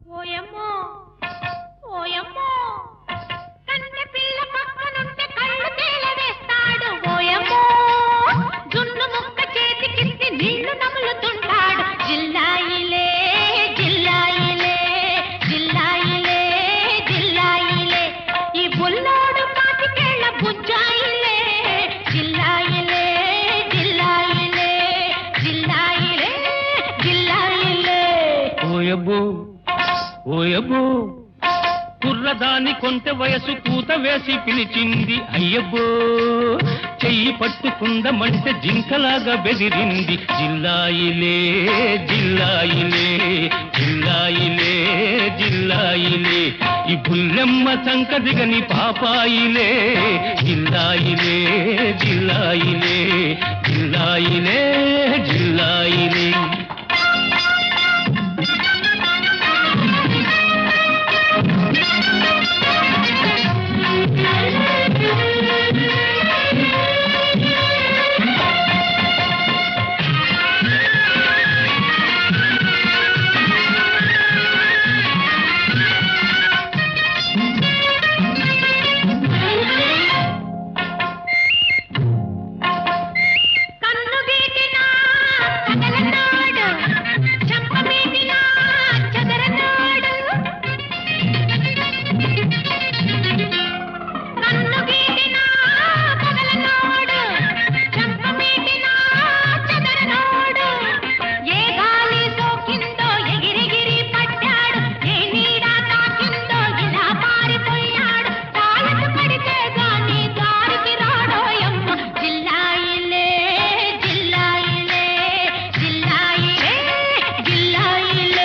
ఓయమ్మో ఓయమ్మో కన్నె పిల్ల పక్కనుంటే కళ్ళు తేలవేస్తాడు ఓయమ్మో జున్ను ముక్క చేతికిచ్చి నీళ్లు నములుతుంటాడు జిల్లాయిలే జిల్లాయిలే జిల్లాయిలే జిల్లాయిలే ఈ బుల్లోడు కాటికేళ్ల బుజ్జాయిలే జిల్లాయిలే జిల్లాయిలే జిల్లాయిలే జిల్లాయిలే ఓయబ్బో ఓయబ్బో కుర్రదాని కొంత వయసు కూత వేసి పిలిచింది అయ్యబ్బో చెయ్యి పట్టుకుందమంటే జింకలాగా బెదిరింది జిల్లాయిలే జిల్లాయిలే జిల్లాయిలే జిల్లాయిలే ఈ బుల్లెమ్మ చంక దిగని పాపాయిలే జిల్లాయిలే జిల్లాయిలే జిల్లాయిలే జిల్లాయిలే కన్ను గీటినా కదలనాడు చెంప మీటినా చెదరనాడు కన్ను గీటినా కదలనాడు చెంప మీటినా చెదరనాడు ఏ గాలి సోకిందో ఎగిరిగిరి పట్టాడు ఏ నీడ తాకిందో ఇలా పారిపోయాడు తాళకు పడితే గాని దారికి రాడోయమ్మ జిల్లాయిలే జిల్లాయిలే జిల్లాయిలే జిల్లాయిలే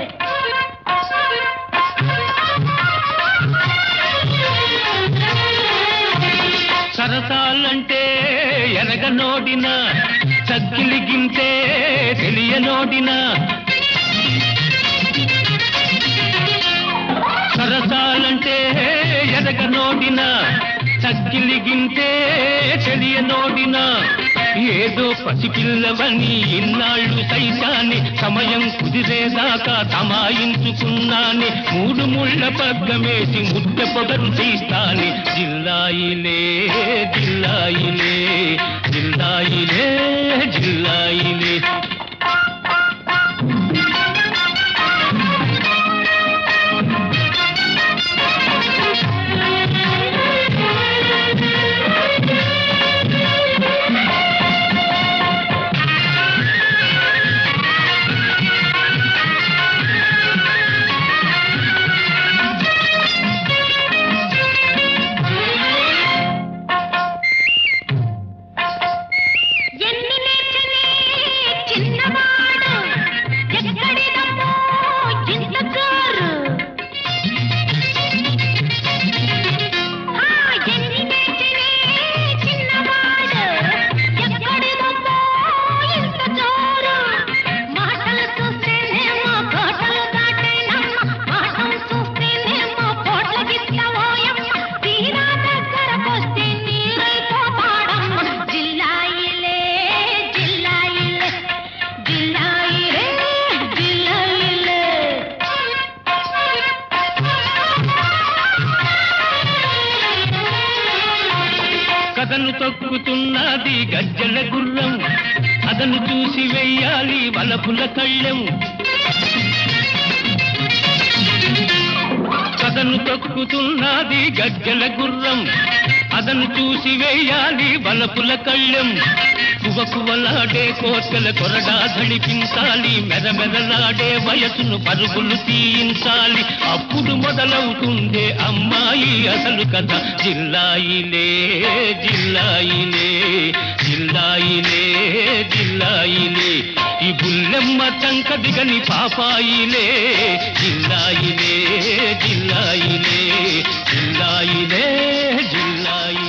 సరసాలంటే ఎరగనోడిన చక్కిలి గింతే తెలియనోడిన సరసాలంటే ఎరగనోడిన చక్కిలి గింతే తెలియనోడిన ఏదో పసిపిల్లవని ఇన్నాళ్ళు సైతాన్ని సమయం కుదిరేదాకా తమాయించుకున్నాని మూడు ముళ్ళ పగ్గమేసి ముద్ద పొగరు తీస్తాని జిల్లాయిలే జిల్లాయిలే జిల్లాయిలే జిల్లాయిలే ఎన్ని నేర్చని చిన్నవాడు ఎక్కడిదమ్మో ఇంత జోరు ఆ, ఎన్ని నేర్చని చిన్నవాడు ఎక్కడిదమ్మో ఇంత జోరు మాటలు చూస్తేనేమో కోటలు దాటేనమ్మ మాటలు చూస్తేనేమో కోట్ల గిట్టవోయమ్మ తీరా దగ్గరకొస్తే నీరైపోతాడమ్మ జిల్లాయిలే జిల్లాయిలే జిల్లాయిలే జిల్లాయిలే కథను తొక్కుతున్నది గజ్జల గుర్రం అదను చూసి వెయ్యాలి వలపుల కళ్ళెం కథను తొక్కుతున్నది గజ్జల గుర్రం అదను చూసి వేయాలి వలపుల కళ్ళెం కువకువలాడే కోర్కెల కొరడా ధళిపించాలి మెరమెరలాడే వయసును పరుగులు తీయించాలి అప్పుడు మొదలవుతుందే అమ్మాయి అసలు కథ జిల్లాయిలే జిల్లాయిలే జిల్లాయిలే జిల్లాయిలే ఈ బుల్లెమ్మ చంక దిగని పాపాయిలే జిల్లాయిలే జిల్లాయిలే జిల్లాయిలే జిల్లాయిలే